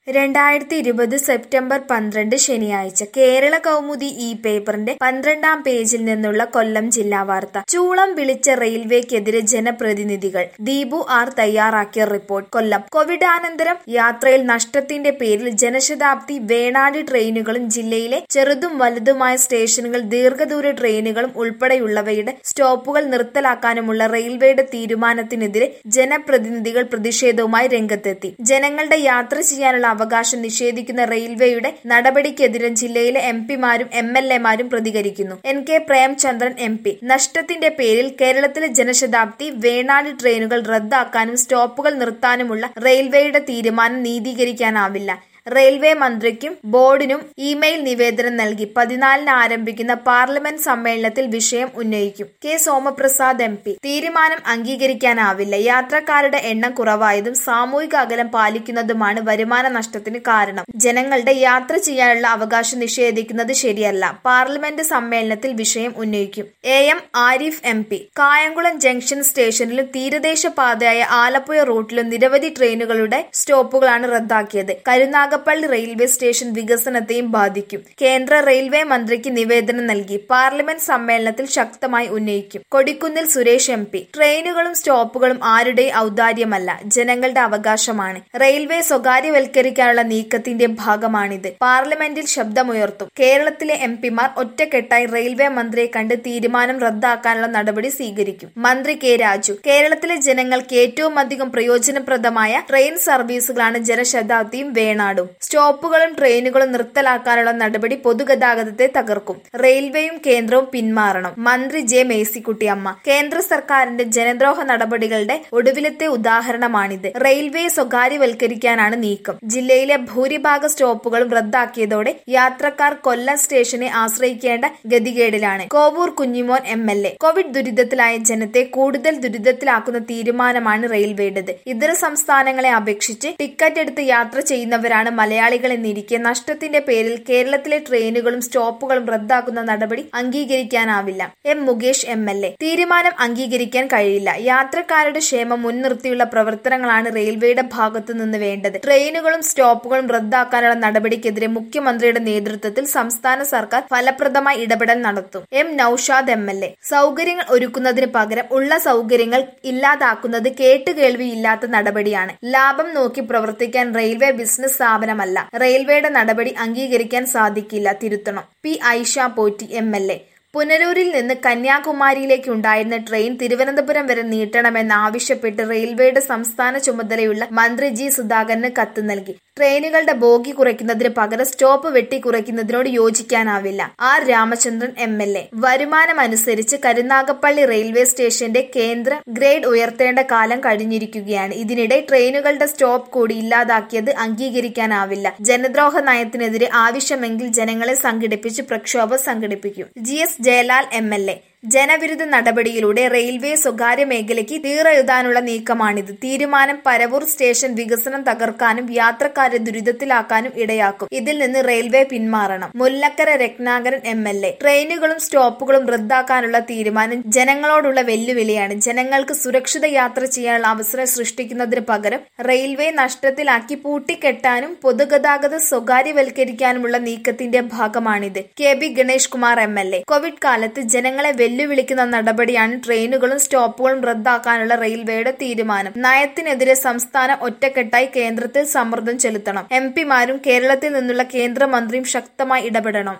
രണ്ടായിരത്തി ഇരുപത് സെപ്റ്റംബർ പന്ത്രണ്ട് ശനിയാഴ്ച കേരള കൗമുദി ഈ പേപ്പറിന്റെ പന്ത്രണ്ടാം പേജിൽ നിന്നുള്ള കൊല്ലം ജില്ലാ വാർത്ത ചൂളം വിളിച്ച റെയിൽവേക്കെതിരെ ജനപ്രതിനിധികൾ ദീപു ആർ തയ്യാറാക്കിയ റിപ്പോർട്ട് കൊല്ലം കോവിഡാനന്തരം യാത്രയിൽ നഷ്ടത്തിന്റെ പേരിൽ ജനശതാബ്ദി വേണാട് ട്രെയിനുകളും ജില്ലയിലെ ചെറുതും വലുതുമായ സ്റ്റേഷനുകൾ ദീർഘദൂര ട്രെയിനുകളും ഉൾപ്പെടെയുള്ളവയുടെ സ്റ്റോപ്പുകൾ നിർത്തലാക്കാനുമുള്ള റെയിൽവേയുടെ തീരുമാനത്തിനെതിരെ ജനപ്രതിനിധികൾ പ്രതിഷേധവുമായി രംഗത്തെത്തി ജനങ്ങളുടെ യാത്ര ചെയ്യാനുള്ള അവകാശം നിഷേധിക്കുന്ന റെയിൽവേയുടെ നടപടിക്കെതിരെ ജില്ലയിലെ എം പിമാരും എം എൽ എമാരും പ്രതികരിക്കുന്നു N K Premachandran M P നഷ്ടത്തിന്റെ പേരിൽ കേരളത്തിലെ ജനശതാബ്ദി വേണാട് ട്രെയിനുകൾ റദ്ദാക്കാനും സ്റ്റോപ്പുകൾ നിർത്താനുമുള്ള റെയിൽവേയുടെ തീരുമാനം നീതീകരിക്കാനാവില്ല റെയിൽവേ മന്ത്രിക്കും ബോർഡിനും ഇമെയിൽ നിവേദനം നൽകി പതിനാലിന് ആരംഭിക്കുന്ന പാർലമെന്റ് സമ്മേളനത്തിൽ വിഷയം ഉന്നയിക്കും കെ സോമപ്രസാദ് എം പി തീരുമാനം അംഗീകരിക്കാനാവില്ല യാത്രക്കാരുടെ എണ്ണം കുറവായതും സാമൂഹിക അകലം പാലിക്കുന്നതുമാണ് വരുമാന നഷ്ടത്തിന് കാരണം ജനങ്ങളുടെ യാത്ര ചെയ്യാനുള്ള അവകാശം നിഷേധിക്കുന്നത് ശരിയല്ല പാർലമെന്റ് സമ്മേളനത്തിൽ വിഷയം ഉന്നയിക്കും A M Arif M P Kayamkulam junction സ്റ്റേഷനിലും തീരദേശ പാതയായ ആലപ്പുഴ റൂട്ടിലും നിരവധി ട്രെയിനുകളുടെ സ്റ്റോപ്പുകളാണ് റദ്ദാക്കിയത് കരുനാഗ നാഗപ്പള്ളി റെയിൽവേ സ്റ്റേഷൻ വികസനത്തെയും ബാധിക്കും കേന്ദ്ര റെയിൽവേ മന്ത്രിക്ക് നിവേദനം നൽകി പാർലമെന്റ് സമ്മേളനത്തിൽ ശക്തമായി ഉന്നയിക്കും കൊടിക്കുന്നിൽ സുരേഷ് എം പി ട്രെയിനുകളും സ്റ്റോപ്പുകളും ആരുടെയും ഔദാര്യമല്ല ജനങ്ങളുടെ അവകാശമാണ് റെയിൽവേ സ്വകാര്യവൽക്കരിക്കാനുള്ള നീക്കത്തിന്റെ ഭാഗമാണിത് പാർലമെന്റിൽ ശബ്ദമുയർത്തും കേരളത്തിലെ എം പിമാർ ഒറ്റക്കെട്ടായി റെയിൽവേ മന്ത്രിയെ കണ്ട് തീരുമാനം റദ്ദാക്കാനുള്ള നടപടി സ്വീകരിക്കും മന്ത്രി കെ രാജു കേരളത്തിലെ ജനങ്ങൾക്ക് ഏറ്റവും അധികം പ്രയോജനപ്രദമായ ട്രെയിൻ സർവീസുകളാണ് ജനശതാബ്ദിയും വേണാടും സ്റ്റോപ്പുകളും ട്രെയിനുകളും നിർത്തലാക്കാനുള്ള നടപടി പൊതുഗതാഗതത്തെ തകർക്കും റെയിൽവേയും കേന്ദ്രവും പിന്മാറണം മന്ത്രി ജെ മേഴ്സിക്കുട്ടിയമ്മ കേന്ദ്ര സർക്കാരിന്റെ ജനദ്രോഹ നടപടികളുടെ ഒടുവിലത്തെ ഉദാഹരണമാണിത് റെയിൽവേ സ്വകാര്യവൽക്കരിക്കാനാണ് നീക്കം ജില്ലയിലെ ഭൂരിഭാഗ സ്റ്റോപ്പുകളും റദ്ദാക്കിയതോടെ യാത്രക്കാർ കൊല്ലം സ്റ്റേഷനെ ആശ്രയിക്കേണ്ട ഗതികേടിലാണ് Kovoor Kunjumon M L A covid ദുരിതത്തിലായ ജനത്തെ കൂടുതൽ ദുരിതത്തിലാക്കുന്ന തീരുമാനമാണ് റെയിൽവേയുടേത് ഇതര സംസ്ഥാനങ്ങളെ അപേക്ഷിച്ച് ടിക്കറ്റ് എടുത്ത് യാത്ര ചെയ്യുന്നവരാണ് മലയാളികൾ എന്നിരിക്കെ നഷ്ടത്തിന്റെ പേരിൽ കേരളത്തിലെ ട്രെയിനുകളും സ്റ്റോപ്പുകളും റദ്ദാക്കുന്ന നടപടി അംഗീകരിക്കാനാവില്ല M Mukesh M L A തീരുമാനം അംഗീകരിക്കാൻ കഴിയില്ല യാത്രക്കാരുടെ ക്ഷേമം മുൻനിർത്തിയുള്ള പ്രവർത്തനങ്ങളാണ് റെയിൽവേയുടെ ഭാഗത്തു നിന്ന് വേണ്ടത് ട്രെയിനുകളും സ്റ്റോപ്പുകളും റദ്ദാക്കാനുള്ള നടപടിക്കെതിരെ മുഖ്യമന്ത്രിയുടെ നേതൃത്വത്തിൽ സംസ്ഥാന സർക്കാർ ഫലപ്രദമായി ഇടപെടൽ നടത്തും M Noushad M L A സൗകര്യങ്ങൾ ഒരുക്കുന്നതിന് പകരം ഉള്ള സൗകര്യങ്ങൾ ഇല്ലാതാക്കുന്നത് കേട്ടുകേൾവിയില്ലാത്ത നടപടിയാണ് ലാഭം നോക്കി പ്രവർത്തിക്കാൻ റെയിൽവേ ബിസിനസ് സ്ഥാപനമല്ല റെയിൽവേയുടെ നടപടി അംഗീകരിക്കാൻ സാധിക്കില്ല തിരുത്തണം P Aisha Potty M L A പുനലൂരിൽ നിന്ന് കന്യാകുമാരിയിലേക്ക് ഉണ്ടായിരുന്ന ട്രെയിൻ തിരുവനന്തപുരം വരെ നീട്ടണമെന്ന് ആവശ്യപ്പെട്ട് റെയിൽവേയുടെ സംസ്ഥാന ചുമതലയുള്ള മന്ത്രി ജി സുധാകരന് കത്ത് നൽകി ട്രെയിനുകളുടെ ബോഗി കുറയ്ക്കുന്നതിന് പകരം സ്റ്റോപ്പ് വെട്ടി കുറയ്ക്കുന്നതിനോട് യോജിക്കാനാവില്ല R Ramachandran M L A വരുമാനം അനുസരിച്ച് കരുനാഗപ്പള്ളി റെയിൽവേ സ്റ്റേഷന്റെ കേന്ദ്ര ഗ്രേഡ് ഉയർത്തേണ്ട കാലം കഴിഞ്ഞിരിക്കുകയാണ് ഇതിനിടെ ട്രെയിനുകളുടെ സ്റ്റോപ്പ് കൂടി ഇല്ലാതാക്കിയത് അംഗീകരിക്കാനാവില്ല ജനദ്രോഹ നയത്തിനെതിരെ ആവശ്യമെങ്കിൽ ജനങ്ങളെ സംഘടിപ്പിച്ച് പ്രക്ഷോഭം സംഘടിപ്പിക്കും G S Jayalal M L A ജനവിരുദ്ധ നടപടിയിലൂടെ റെയിൽവേ സ്വകാര്യ മേഖലയ്ക്ക് തീറെഴുതാനുള്ള നീക്കമാണിത് തീരുമാനം പരവൂർ സ്റ്റേഷൻ വികസനം തകർക്കാനും യാത്രക്കാരെ ദുരിതത്തിലാക്കാനും ഇടയാക്കും ഇതിൽ നിന്ന് റെയിൽവേ പിന്മാറണം Mullakkara Retnakaran M L A ട്രെയിനുകളും സ്റ്റോപ്പുകളും റദ്ദാക്കാനുള്ള തീരുമാനം ജനങ്ങളോടുള്ള വെല്ലുവിളിയാണ് ജനങ്ങൾക്ക് സുരക്ഷിത യാത്ര ചെയ്യാനുള്ള അവസരം സൃഷ്ടിക്കുന്നതിന് പകരം റെയിൽവേ നഷ്ടത്തിലാക്കി പൂട്ടിക്കെട്ടാനും പൊതുഗതാഗത സ്വകാര്യവൽക്കരിക്കാനുമുള്ള നീക്കത്തിന്റെ ഭാഗമാണിത് K B Ganesh Kumar M L A covid കാലത്ത് ജനങ്ങളെ വെല്ലുവിളിക്കുന്ന നടപടിയാണ് ട്രെയിനുകളും സ്റ്റോപ്പുകളും റദ്ദാക്കാനുള്ള റെയിൽവേയുടെ തീരുമാനം നയത്തിനെതിരെ സംസ്ഥാനം ഒറ്റക്കെട്ടായി കേന്ദ്രത്തിൽ സമ്മർദ്ദം ചെലുത്തണം എം പിമാരും കേരളത്തിൽ നിന്നുള്ള കേന്ദ്രമന്ത്രിയും ശക്തമായി ഇടപെടണം